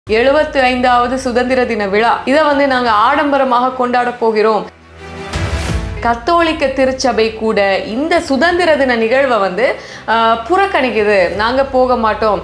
எழுபத்தி ஐந்தாவது சுதந்திர தின விழா இதை வந்து நாங்க ஆடம்பரமாக கொண்டாட போகிறோம் கத்தோலிக்க திருச்சபை கூட இந்த சுதந்திர தின நிகழ்வை வந்து ஆஹ், புறக்கணிக்குது நாங்க போக மாட்டோம்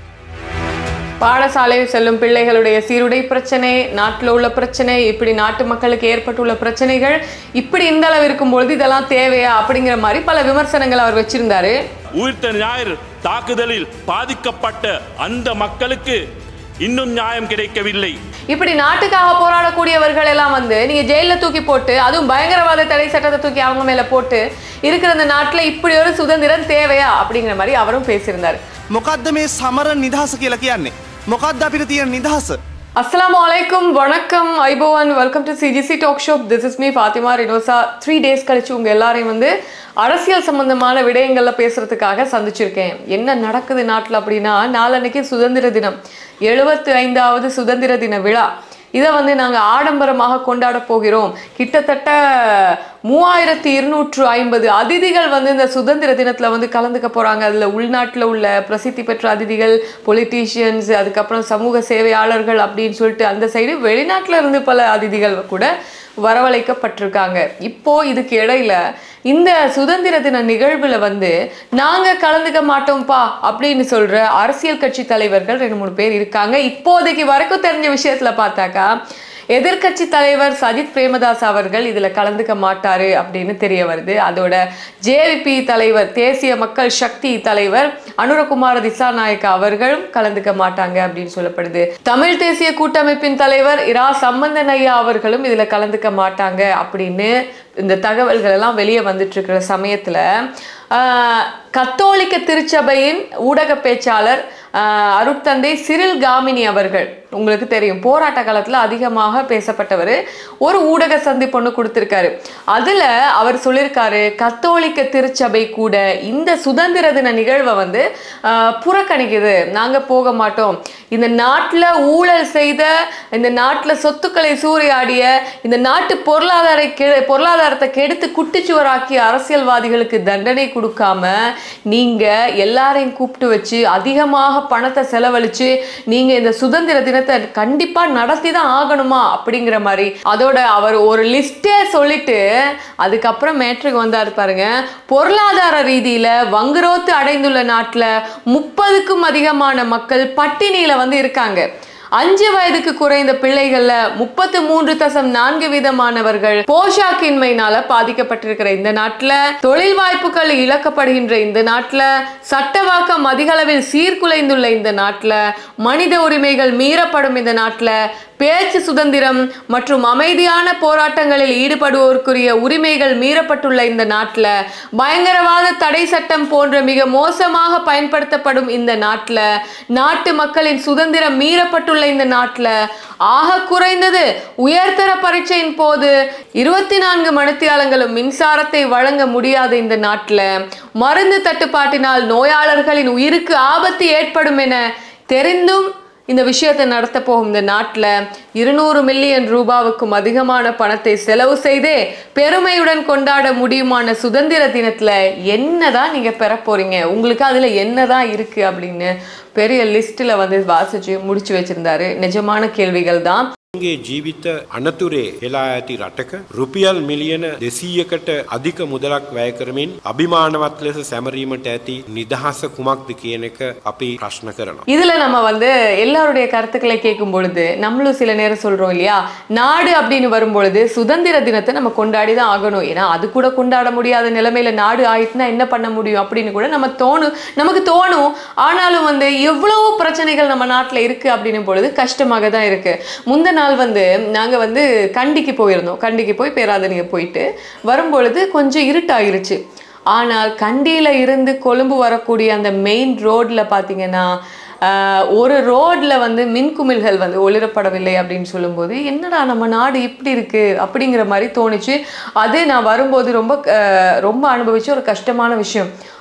பாடசாலை செல்லும் பிள்ளைகளுடைய சீருடை பிரச்சனை நாட்டில் உள்ள பிரச்சனை இப்படி நாட்டு மக்களுக்கு ஏற்பட்டுள்ள பிரச்சனைகள் இப்படி இந்த அளவு இருக்கும் பொழுது இதெல்லாம் தேவையா அப்படிங்கிற மாதிரி பல விமர்சனங்கள் அவர் வச்சிருந்தாரு உயிர்த்த ஞாயிறு தாக்குதலில் பாதிக்கப்பட்ட அந்த மக்களுக்கு இன்னும் நியாயம் கிடைக்கவில்லை இப்படி நாட்டுக்காக போராடக்கூடியவர்கள் எல்லாம் வந்து நீங்க ஜெயில தூக்கி போட்டு அதுவும் பயங்கரவாத தடை சட்டத்தை தூக்கி அவங்க மேல போட்டு இருக்கிற இந்த நாட்டுல இப்படி ஒரு சுதந்திரம் தேவையா அப்படிங்கிற மாதிரி அவரும் பேசியிருந்தாரு මොකක්ද මේ සමර නිදහස කියලා කියන්නේ. මොකක්ද අපිට තියෙන නිදහස. அஸ்ஸலாமு அலைக்கும் வணக்கம் ஐபோவன் welcome to CGC talk show this is me Fathima Rinosa three days கழிச்சு உங்க எல்லாரையும் வந்து அரசியல் சம்பந்தமான விடயங்கள்ல பேசுறதுக்காக சந்திச்சிருக்கேன் என்ன நடக்குது நாட்டில் அப்படின்னா நாளன்னைக்கு சுதந்திர தினம் எழுபத்தி ஐந்தாவது சுதந்திர தின விழா இதை வந்து நாங்கள் ஆடம்பரமாக கொண்டாட போகிறோம் கிட்டத்தட்ட மூவாயிரத்தி இருநூற்று ஐம்பது அதிதிகள் வந்து இந்த சுதந்திர தினத்தில் வந்து கலந்துக்க போகிறாங்க அதில் உள்நாட்டில் உள்ள பிரசித்தி பெற்ற அதிதிகள் பொலிட்டீஷியன்ஸ் அதுக்கப்புறம் சமூக சேவையாளர்கள் அப்படின்னு சொல்லிட்டு அந்த சைடு வெளிநாட்டில் இருந்து பல அதிதிகள் கூட வரவழைக்கப்பட்டிருக்காங்க இப்போ இதுக்கு இடையில இந்த சுதந்திர தின நிகழ்வுல வந்து நாங்க கலந்துக்க மாட்டோம்ப்பா அப்படின்னு சொல்ற அரசியல் கட்சி தலைவர்கள் ரெண்டு மூணு பேர் இருக்காங்க இப்போதைக்கு வரைக்கும் தெரிஞ்ச விஷயத்துல பார்த்தாக்கா எதிர்க்கட்சி தலைவர் சஜித் பிரேமதாஸ் அவர்கள் இதுல கலந்துக்க மாட்டாரு அப்படின்னு தெரிய வருது அதோட ஜேவிபி தலைவர் தேசிய மக்கள் சக்தி தலைவர் அனுரகுமார திசாநாயக்கா அவர்களும் கலந்துக்க மாட்டாங்க அப்படின்னு சொல்லப்படுது தமிழ் தேசிய கூட்டமைப்பின் தலைவர் இரா சம்பந்தன் ஐயா அவர்களும் இதுல கலந்துக்க மாட்டாங்க அப்படின்னு இந்த தகவல்கள் எல்லாம் வெளியே வந்துட்டு இருக்கிற சமயத்துல ஆஹ், கத்தோலிக்க திருச்சபையின் ஊடக பேச்சாளர் ஆஹ், அருட்தந்தை சிறில் காமினி அவர்கள் உங்களுக்கு தெரியும் போராட்ட காலத்துல அதிகமாக பேசப்பட்டவர் ஒரு ஊடக சந்திப்பு ஒன்று கொடுத்திருக்காரு அதுல அவர் சொல்லியிருக்காரு கத்தோலிக்க திருச்சபை கூட இந்த சுதந்திர தின நிகழ்வை வந்து ஆஹ், புறக்கணிக்குது நாங்க போக மாட்டோம் இந்த நாட்டுல ஊழல் செய்த இந்த நாட்டுல சொத்துக்களை சூறையாடிய இந்த நாட்டு பொருளாதார கெ- பொருளாதாரத்தை கெடுத்து குட்டிச்சுவராக்கிய அரசியல்வாதிகளுக்கு தண்டனை கொடுக்காம நீங்க எல்லாரையும் கூப்பிட்டு வச்சு அதிகமாக பணத்தை செலவழிச்சு நீங்க இந்த சுதந்திர தினத்தை கண்டிப்பா நடத்தி தான் ஆகணுமா அப்படிங்கிற மாதிரி அதோட அவர் ஒரு லிஸ்டே சொல்லிட்டு அதுக்கப்புறம் மேட்ருக்கு வந்தாரு பாருங்க பொருளாதார ரீதியில வங்குரோத்து அடைந்துள்ள நாட்டுல முப்பதுக்கும் அதிகமான மக்கள் பட்டினியில வந்து இருக்காங்க அஞ்சு வயதுக்கு குறைந்த பிள்ளைகள்ல முப்பத்து மூன்று தசம் நான்கு வீதமானவர்கள் போஷாக்கின்மையினால பாதிக்கப்பட்டிருக்கிற இந்த நாட்டுல தொழில் வாய்ப்புகள் இழக்கப்படுகின்ற இந்த நாட்டுல சட்டவாக்கம் அதிகளவில் சீர்குலைந்துள்ள இந்த நாட்டுல மனித உரிமைகள் மீறப்படும் இந்த நாட்டுல பேச்சு சுதந்திரம் மற்றும் அமைதியான போராட்டங்களில் ஈடுபடுவோருக்குரிய உரிமைகள் மீறப்பட்டுள்ள இந்த நாட்டில் பயங்கரவாத தடை சட்டம் போன்ற மிக மோசமாக பயன்படுத்தப்படும் இந்த நாட்டில் நாட்டு மக்களின் சுதந்திரம் மீறப்பட்டுள்ள இந்த நாட்டில் ஆக குறைந்தது உயர்தர பரீட்சையின் போது இருபத்தி நான்கு மணித்தியாலங்களும் மின்சாரத்தை வழங்க முடியாத இந்த நாட்டில் மருந்து தட்டுப்பாட்டினால் நோயாளர்களின் உயிருக்கு ஆபத்து ஏற்படும் என தெரிந்தும் இந்த விஷயத்தை நடத்த போகும் இந்த நாட்டில் இருநூறு மில்லியன் ரூபாவுக்கும் அதிகமான பணத்தை செலவு செய்தே பெருமையுடன் கொண்டாட முடியுமான சுதந்திர தினத்தில் என்னதான் நீங்கள் பெற போறீங்க உங்களுக்கு அதில் என்னதான் இருக்கு அப்படின்னு பெரிய லிஸ்ட்டில் வந்து வாசிச்சு முடிச்சு வச்சிருந்தாரு நிஜமான கேள்விகள் தான் ගේ ජීවිත අනතුරේ හෙලා ඇති රටක රුපියල් මිලියන දෙසීයකට අධික මුදලක් වැය කරමින් අභිමානවත් ලෙස සැමරීමට ඇති නිදහස කුමක්ද කියන එක අපි ප්‍රශ්න කරනවා. இதுல நம்ம வந்து எல்லாருடைய கருத்துக்களை கேட்கும் பொழுது நம்மளும் சில நேரம் சொல்றோம் இல்லையா நாடு அப்படின்னு வரும் பொழுது சுதந்திர தினத்தை நம்ம கொண்டாடி தான் ஆகணும் ஏன்னா அது கூட கொண்டாட முடியாத நிலைமையில நாடு ஆயிட்டுனா என்ன பண்ண முடியும் அப்படின்னு கூட நம்ம தோணும் நமக்கு தோணும் ஆனாலும் வந்து எவ்வளவோ பிரச்சனைகள் நம்ம நாட்டுல இருக்கு அப்படின்னும் பொழுது கஷ்டமாக தான் இருக்கு முந்த நாள் வந்து நாங்க வந்து கண்டிக்கு போயிருந்தோம் கண்டிக்கு போய் பேராதனையை போயிட்டு வரும்பொழுது கொஞ்சம் இருட்டாயிருச்சு ஆனால் கண்டியில் இருந்து கொழும்பு வரக்கூடிய அந்த மெயின் ரோட்டில் பார்த்தீங்கன்னா ஆஹ், ஒரு ரோட்ல வந்து மின்குமிழ்கள் வந்து ஒளிரப்படவில்லை அப்படின்னு சொல்லும்போது என்னடா நம்ம நாடு இப்படி இருக்கு அப்படிங்கிற மாதிரி தோணுச்சு அது நான் வரும்போது ரொம்ப ஆஹ், ரொம்ப அனுபவிச்ச ஒரு கஷ்டமான விஷயம்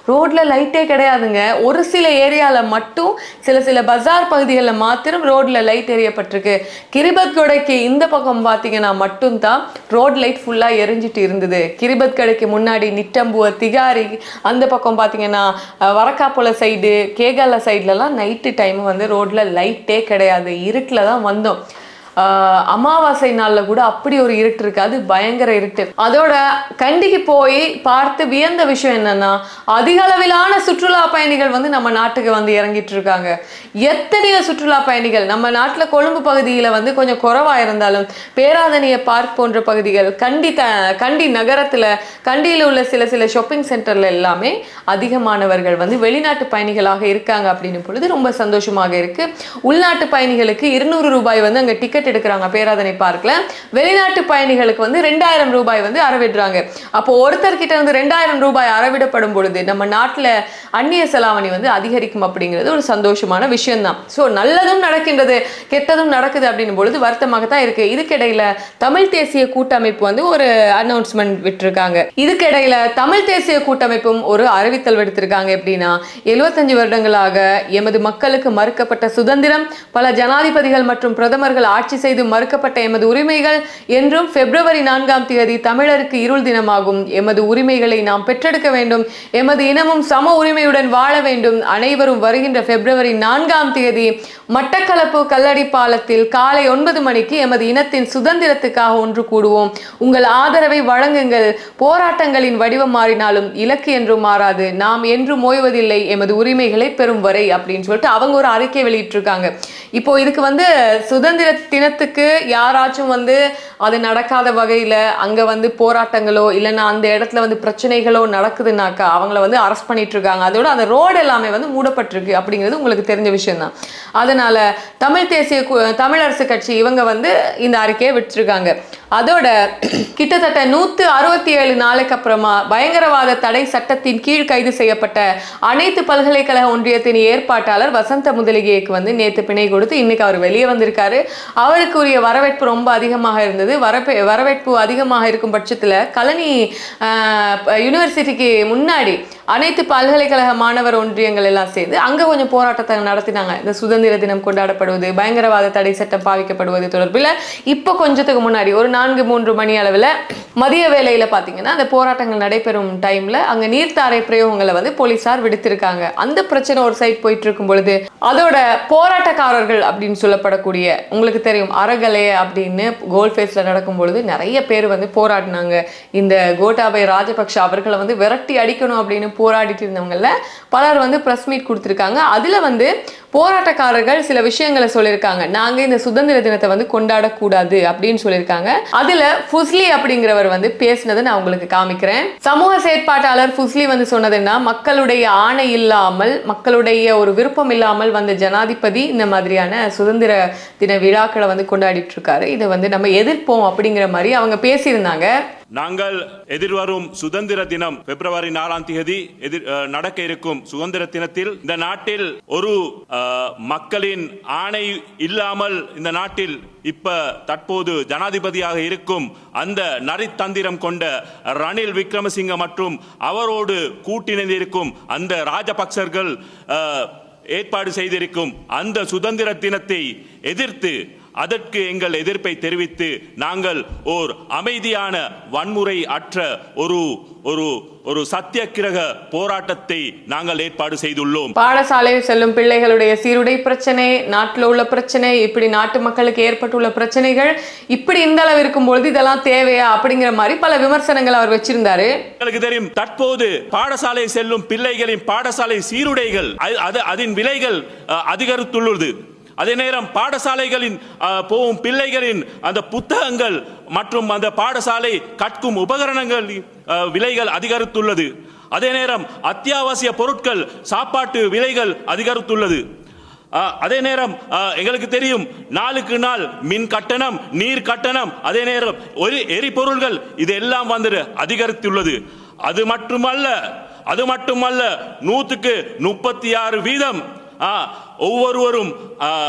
ரோட்ல லைட்டே கிடையாதுங்க ஒரு சில ஏரியால மட்டும் சில சில பஜார் பகுதிகளில் மாத்திரம் ரோட்ல லைட் எரியப்பட்டிருக்கு கிரிபத் கொடைக்கு இந்த பக்கம் பார்த்தீங்கன்னா மட்டும்தான் ரோட் லைட் ஃபுல்லா எரிஞ்சிட்டு இருந்தது கிரிபத் கடைக்கு முன்னாடி நிட்டம்புவ திகாரி அந்த பக்கம் பார்த்தீங்கன்னா அஹ், வரக்காப்புல சைடு கேகால சைட்லலாம் நைட்டு டைம் வந்து ரோட்ல லைட்டே கிடையாது இருட்டில் தான் வந்தோம் ஆஹ் அமாவாசை நாள்ல கூட அப்படி ஒரு இருட்டு இருக்கு அது பயங்கர இருட்டு அதோட கண்டிக்கு போய் பார்த்து வியந்த விஷயம் என்னன்னா அதிக அளவிலான சுற்றுலா பயணிகள் வந்து நம்ம நாட்டுக்கு வந்து இறங்கிட்டு இருக்காங்க எத்தனையோ சுற்றுலா பயணிகள் நம்ம நாட்டுல கொழும்பு பகுதியில வந்து கொஞ்சம் குறைவா இருந்தாலும் பேராதனிய பார்க் போன்ற பகுதிகள் கண்டி த கண்டி நகரத்துல கண்டியில் உள்ள சில சில ஷாப்பிங் சென்டர்ல எல்லாமே அதிகமானவர்கள் வந்து வெளிநாட்டு பயணிகளாக இருக்காங்க அப்படின்னு பொழுது ரொம்ப சந்தோஷமாக இருக்கு உள்நாட்டு பயணிகளுக்கு இருநூறு ரூபாய் வந்து அங்க டிக்கெட் எடுக்கிறாங்க பேராதனை பார்க்ல வெளிநாட்டு பயணிகளுக்கு வந்து ரெண்டாயிரம் ரூபாய் வந்து அறவிடுறாங்க அப்போ ஒருத்தர் கிட்ட இருந்து ரெண்டாயிரம் ரூபாய் அறவிடப்படும் பொழுது நம்ம நாட்டுல அந்நிய செலாவணி வந்து அதிகரிக்கும் அப்படிங்கிறது ஒரு சந்தோஷமான விஷயம்தான் ஸோ நல்லதும் நடக்கின்றது கெட்டதும் நடக்குது அப்படின்னும் பொழுது வருத்தமாக தான் இருக்கு இதுக்கிடையில தமிழ் தேசிய கூட்டமைப்பு வந்து ஒரு அனௌன்ஸ்மெண்ட் விட்டிருக்காங்க இதுக்கிடையில தமிழ் தேசிய கூட்டமைப்பும் ஒரு அறிவித்தல் விடுத்திருக்காங்க எப்படின்னா எழுபத்தஞ்சு வருடங்களாக எமது மக்களுக்கு மறுக்கப்பட்ட சுதந்திரம் பல ஜனாதிபதிகள் மற்றும் பிரதமர்கள் ஆட்சி செய்து மறுக்கப்பட்ட எமது உரிமைகள் என்றும் பிப்ரவரி நான்காம் தேதி தமிழருக்கு இருள் தினமாகும் எமது உரிமைகளை நாம் பெற்றெடுக்க வேண்டும் எமது இனமும் சம உரிமையுடன் வாழ வேண்டும் அனைவரும் வருகின்ற பிப்ரவரி நான்காம் தேதி மட்டக்களப்பு கல்லடி பாலத்தில் காலை ஒன்பது மணிக்கு எமது இனத்தின் சுதந்திரத்துக்காக ஒன்று கூடுவோம் உங்கள் ஆதரவை வழங்குங்கள் போராட்டங்களின் வடிவம் மாறினாலும் இலக்கு என்றும் மாறாது நாம் என்றும் ஓய்வதில்லை எமது உரிமைகளை பெறும் வரை அப்படின்னு சொல்லிட்டு அவங்க ஒரு அறிக்கை வெளியிட்டிருக்காங்க இப்போ இதுக்கு வந்து சுதந்திர தினத்துக்கு யாராச்சும் வந்து அது நடக்காத வகையில அங்க வந்து போராட்டங்களோ இல்லைன்னா அந்த இடத்துல வந்து பிரச்சனைகளோ நடக்குதுனாக்கா அவங்கள வந்து அரெஸ்ட் பண்ணிட்டு இருக்காங்க அதோட அந்த ரோடு எல்லாமே வந்து மூடப்பட்டிருக்கு அப்படிங்கிறது உங்களுக்கு தெரிஞ்ச விஷயம் தான் அதனால தமிழ் தேசிய கு- தமிழரசு கட்சி இவங்க வந்து இந்த அறிக்கையை விட்டுருக்காங்க அதோட கிட்டத்தட்ட நூத்து அறுபத்தி ஏழு நாளைக்கு அப்புறமா பயங்கரவாத தடை சட்டத்தின் கீழ் கைது செய்யப்பட்ட அனைத்து பல்கலைக்கழக ஒன்றியத்தின் ஏற்பாட்டாளர் வசந்த முதலிகைக்கு வந்து நேத்து பிணை கொடுத்து இன்னைக்கு அவர் வெளியே வந்திருக்காரு அவருக்குரிய வரவேற்பு ரொம்ப அதிகமாக இருந்தது வரப்பே வரவேற்பு அதிகமாக இருக்கும் பட்சத்துல கலனி ஆஹ், யூனிவர்சிட்டிக்கு முன்னாடி அனைத்து பல்கலைக்கழக மாணவர் ஒன்றியங்கள் எல்லாம் சேர்ந்து அங்க கொஞ்சம் போராட்டத்தை நடத்தினாங்க இந்த சுதந்திர தினம் கொண்டாடப்படுவது பயங்கரவாத தடை சட்டம் பாவிக்கப்படுவது தொடர்பில் இப்போ கொஞ்சத்துக்கு முன்னாடி ஒரு நான்கு மூன்று மணி அளவில் மதிய வேளையில பார்த்தீங்கன்னா அந்த போராட்டங்கள் நடைபெறும் டைம்ல அங்க நீர்த்தாரை பிரயோகங்களை வந்து போலீசார் விடுத்திருக்காங்க அந்த பிரச்சனை ஒரு சைட் போயிட்டு இருக்கும் பொழுது அதோட போராட்டக்காரர்கள் அப்படின்னு சொல்லப்படக்கூடிய உங்களுக்கு தெரியும் அறகலை அப்படின்னு கோல் ஃபேஸ்ல நடக்கும் பொழுது நிறைய பேர் வந்து போராடினாங்க இந்த கோட்டாபய ராஜபக்ஷ அவர்களை வந்து விரட்டி அடிக்கணும் அப்படின்னு போராடிட்டு இருந்தவங்கள பலர் வந்து ப்ரெஸ் மீட் கொடுத்துருக்காங்க அதுல வந்து போராட்டக்காரர்கள் சில விஷயங்களை சொல்லியிருக்காங்க நாங்க இந்த சுதந்திர தினத்தை வந்து கொண்டாடக்கூடாது அப்படின்னு சொல்லியிருக்காங்க அதுல ஃபுஸ்லி அப்படிங்கிறவர் வந்து பேசினதை நான் உங்களுக்கு காமிக்கிறேன் சமூக செயற்பாட்டாளர் ஃபுஸ்லி வந்து சொன்னதுன்னா மக்களுடைய ஆணை இல்லாமல் மக்களுடைய ஒரு விருப்பம் இல்லாமல் வந்த ஜனாதிபதி இந்த மாதிரியான சுதந்திர தின விழாக்களை வந்து கொண்டாடிட்டு இருக்காரு இதை வந்து நம்ம எதிர்ப்போம் அப்படிங்கிற மாதிரி அவங்க பேசியிருந்தாங்க நாங்கள் எதிர்வரும் சுதந்திர தினம் பிப்ரவரி நாலாம் தேதி எதிர் அஹ், நடக்க இருக்கும் சுதந்திர தினத்தில் இந்த நாட்டில் ஒரு அஹ், மக்களின் ஆணை இல்லாமல் இந்த நாட்டில் இப்ப தற்போது ஜனாதிபதியாக இருக்கும் அந்த நரித்தந்திரம் கொண்ட ரணில் விக்ரமசிங்க மற்றும் அவரோடு கூட்டிணைந்திருக்கும் அந்த ராஜபக்சர்கள் அஹ், ஏற்பாடு செய்திருக்கும் அந்த சுதந்திர தினத்தை எதிர்த்து அதற்கு எங்கள் எதிர்ப்பை தெரிவித்து நாங்கள் ஓர் அமைதியான வன்முறை அற்ற ஒரு ஒரு ஒரு சத்தியக்கிரக போராட்டத்தை நாங்கள் ஏற்பாடு செய்துள்ளோம் பாடசாலை செல்லும் பிள்ளைகளுடைய சீருடை பிரச்சனை நாட்டில் உள்ள பிரச்சனை இப்படி நாட்டு மக்களுக்கு ஏற்பட்டுள்ள பிரச்சனைகள் இப்படி இந்த அளவு இருக்கும்பொழுது இதெல்லாம் தேவையா அப்படிங்கிற மாதிரி பல விமர்சனங்கள் அவர் வச்சிருந்தாரு உங்களுக்கு தெரியும் தற்போது பாடசாலை செல்லும் பிள்ளைகளின் பாடசாலை சீருடைகள் அது- அது அதன் விலைகள் அஹ், அதிகரித்துள்ளது அதே நேரம் பாடசாலைகளின் அஹ், போகும் பிள்ளைகளின் அந்த புத்தகங்கள் மற்றும் அந்த பாடசாலை கற்கும் உபகரணங்கள் அஹ், விலைகள் அதிகரித்துள்ளது அதே நேரம் அத்தியாவசிய பொருட்கள் சாப்பாட்டு விலைகள் அதிகரித்துள்ளது அஹ், அதே நேரம் அஹ், எங்களுக்கு தெரியும் நாளுக்கு நாள் மின் கட்டணம் நீர் கட்டணம் அதே நேரம் ஒரு எரிபொருள்கள் இது எல்லாம் வந்து அதிகரித்துள்ளது அது மட்டுமல்ல அது மட்டுமல்ல நூற்றுக்கு முப்பத்தி ஆறு வீதம் ஆ, ஒவ்வொருவரும் ஆ, ஆ,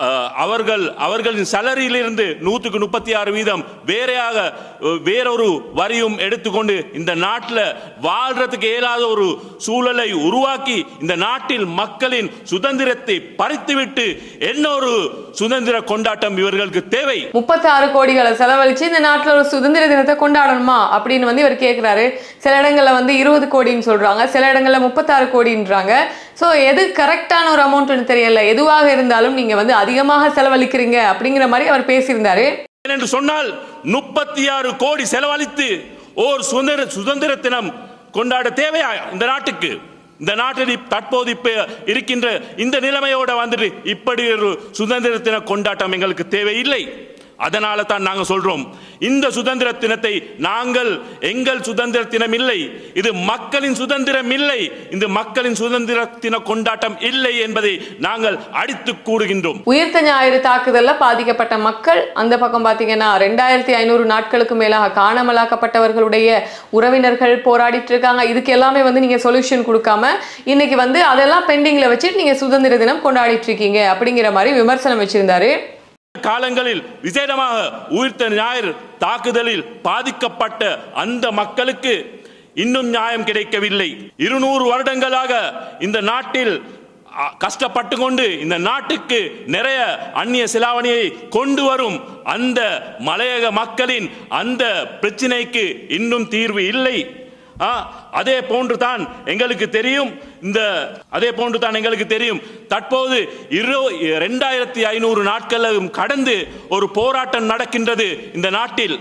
அஹ், அவர்கள் அவர்களின் சலரியிலிருந்து நூற்றுக்கு முப்பத்தி ஆறு வீதம் வேறையாக அஹ், வேறொரு வரியும் எடுத்துக்கொண்டு இந்த நாட்டில் வாழ்றதுக்கு இயலாத ஒரு சூழலை உருவாக்கி இந்த நாட்டில் மக்களின் சுதந்திரத்தை பறித்துவிட்டு என்ன ஒரு சுதந்திர கொண்டாட்டம் இவர்களுக்கு தேவை முப்பத்தாறு கோடிகளை செலவழிச்சு இந்த நாட்டுல ஒரு சுதந்திர தினத்தை கொண்டாடணுமா அப்படின்னு வந்து இவர் கேட்கிறாரு சில இடங்கள்ல வந்து இருபது கோடின்னு சொல்றாங்க சில இடங்கள்ல முப்பத்தாறு கோடின்றாங்க ஸோ எது கரெக்டான ஒரு அமௌண்ட்னு தெரியல எதுவாக இருந்தாலும் நீங்க வந்து அதிகமாக செலவழிக்கிறீங்க அப்படிங்கிற மாதிரி அவர் பேசியிருந்தாரு ஏனென்று சொன்னால் முப்பத்தி ஆறு கோடி செலவழித்து ஓர் சுதந்திர சுதந்திர தினம் கொண்டாட தேவையா இந்த நாட்டுக்கு இந்த நாட்டில் இப்- தற்போது இப்ப இருக்கின்ற இந்த நிலைமையோட வந்துட்டு இப்படி ஒரு சுதந்திர தின கொண்டாட்டம் எங்களுக்கு தேவையில்லை அதனால தான் நாங்கள் சொல்றோம் இந்த சுதந்திர தினத்தை நாங்கள் எங்கள் சுதந்திர தினம் இல்லை இது மக்களின் சுதந்திரம் இல்லை இந்த மக்களின் சுதந்திர தின கொண்டாட்டம் இல்லை என்பதை நாங்கள் அடித்து கூறுகின்றோம் உயிர்த்த ஞாயிறு தாக்குதல்ல பாதிக்கப்பட்ட மக்கள் அந்த பக்கம் பாத்தீங்கன்னா ரெண்டாயிரத்தி ஐநூறு நாட்களுக்கு மேலாக காணாமலாக்கப்பட்டவர்களுடைய உறவினர்கள் போராடிட்டு இருக்காங்க இதுக்கு எல்லாமே வந்து நீங்க சொல்யூஷன் கொடுக்காம இன்னைக்கு வந்து அதெல்லாம் பெண்டிங்ல வச்சுட்டு நீங்க சுதந்திர தினம் கொண்டாடிட்டு இருக்கீங்க அப்படிங்கிற மாதிரி விமர்சனம் வச்சிருந்தாரு காலங்களில் விசேடமாக உயிர்த்த ஞாயிறு தாக்குதலில் பாதிக்கப்பட்ட அந்த மக்களுக்கு இன்னும் நியாயம் கிடைக்கவில்லை இருநூறு வருடங்களாக இந்த நாட்டில் அ, கஷ்டப்பட்டு கொண்டு இந்த நாட்டுக்கு நிறைய அந்நிய செலாவணியை கொண்டு வரும் அந்த மலையக மக்களின் அந்த பிரச்சினைக்கு இன்னும் தீர்வு இல்லை ஆ, அதே போன்று தான் எங்களுக்கு தெரியும் இந்த அதே போன்று தான் எங்களுக்கு தெரியும் தற்போது இரு ரெண்டாயிரத்தி ஐநூறு நாட்களும் கடந்து ஒரு போராட்டம் நடக்கின்றது இந்த நாட்டில்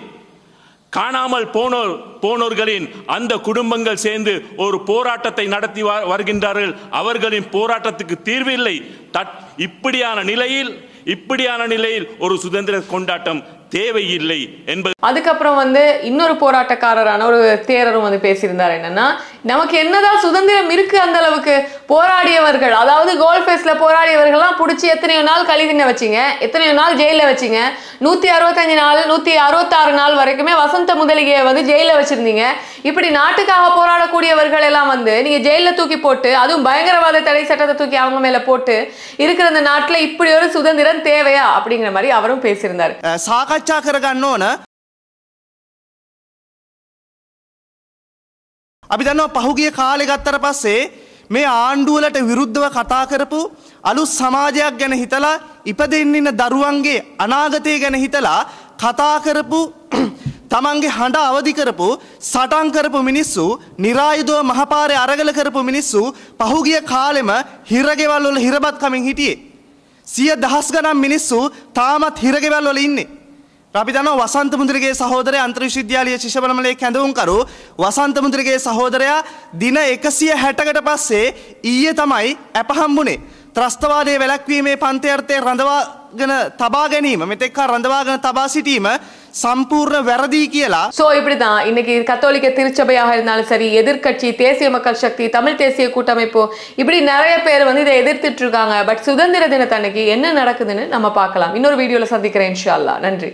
காணாமல் போனோர் போனோர்களின் அந்த குடும்பங்கள் சேர்ந்து ஒரு போராட்டத்தை நடத்தி வ- வருகின்றார்கள் அவர்களின் போராட்டத்துக்கு தீர்வு இல்லை தட் இப்படியான நிலையில் இப்படியான நிலையில் ஒரு சுதந்திர கொண்டாட்டம் தேவையில்லை என்பது அதுக்கப்புறம் வந்து இன்னொரு போராட்டக்காரரான ஒரு தேரரும் வந்து பேசியிருந்தார் என்னன்னா நமக்கு என்னதான் சுதந்திரம் இருக்கு அந்த அளவுக்கு போராடியவர்கள் அதாவது கோல் ஃபேஸ்ல போராடியவர்கள்லாம் பிடிச்சி எத்தனையோ நாள் கழிதின வச்சீங்க எத்தனையோ நாள் ஜெயில வச்சீங்க நூத்தி அறுபத்தஞ்சு நாள் நூத்தி அறுபத்தாறு நாள் வரைக்குமே வசந்த முதலிகையை வந்து ஜெயில வச்சிருந்தீங்க இப்படி நாட்டுக்காக போராடக்கூடியவர்கள் எல்லாம் வந்து நீங்க ஜெயில தூக்கி போட்டு அதுவும் பயங்கரவாத தடை சட்டத்தை தூக்கி அவங்க மேல போட்டு இருக்கிற இந்த நாட்டுல இப்படி ஒரு சுதந்திரம் தேவையா அப்படிங்கிற மாதிரி அவரும் பேசியிருந்தாரு අ, සාකච්ඡා කරගන්න ඕන අපි දන්නවා පහුගිය කාලෙ ගත්තර පස්සේ මේ ආණ්ඩුවලට විරුද්ධව කතා කරපු අලුත් සමාජයක් ගැන හිතලා ඉපදෙන්න ඉන්න දරුවන්ගේ අනාගතය ගැන හිතලා කතා කරපු තමන්ගේ හඬ අවදි කරපු සටන් කරපු මිනිස්සු නිරායුධව මහපාරය අරගල කරපු මිනිස්සු පහුගිය කාලෙම හිරගෙවල් වල හිරබත් කමින් හිටියේ. සිය දහස් ගනම් මිනිස්සු තාමත් හිරගෙවල් වල ඉන්නේ. අපි දන්නවා වසන්ත මුද්‍රිගේ සහෝදරය අන්තර් විශ්වවිද්‍යාලීය ශිෂ්‍ය බලමලේ කැඳවුම්කරු වසන්ත මුද්‍රිගේ සහෝදරයා දින 160කට පස්සේ ඊයේ තමයි අප හම්බුනේ. ත්‍රස්තවාදයේ වැළැක්වීමේ පන්තියර්ථය රඳවාගෙන තබා ගැනීම මෙතෙක් කල රඳවාගෙන තබා සිටීම සම්පූර්ණ වැරදි කියලා சோ இப்படிதான் இன்னைக்கு கத்தோலிக்க திருச்சபையாக இருந்தாலும் சரி எதிர்க்கட்சி தேசிய மக்கள் சக்தி தமிழ் தேசிய கூட்டமைப்பு இப்படி நிறைய பேர் வந்து இதை எதிர்த்துட்டு இருக்காங்க பட் சுதந்திர தினத்தன்னைக்கு என்ன நடக்குதுன்னு நம்ம பார்க்கலாம் இன்னொரு வீடியோல சந்திக்கிறேன் இன்ஷா அல்லாஹ் நன்றி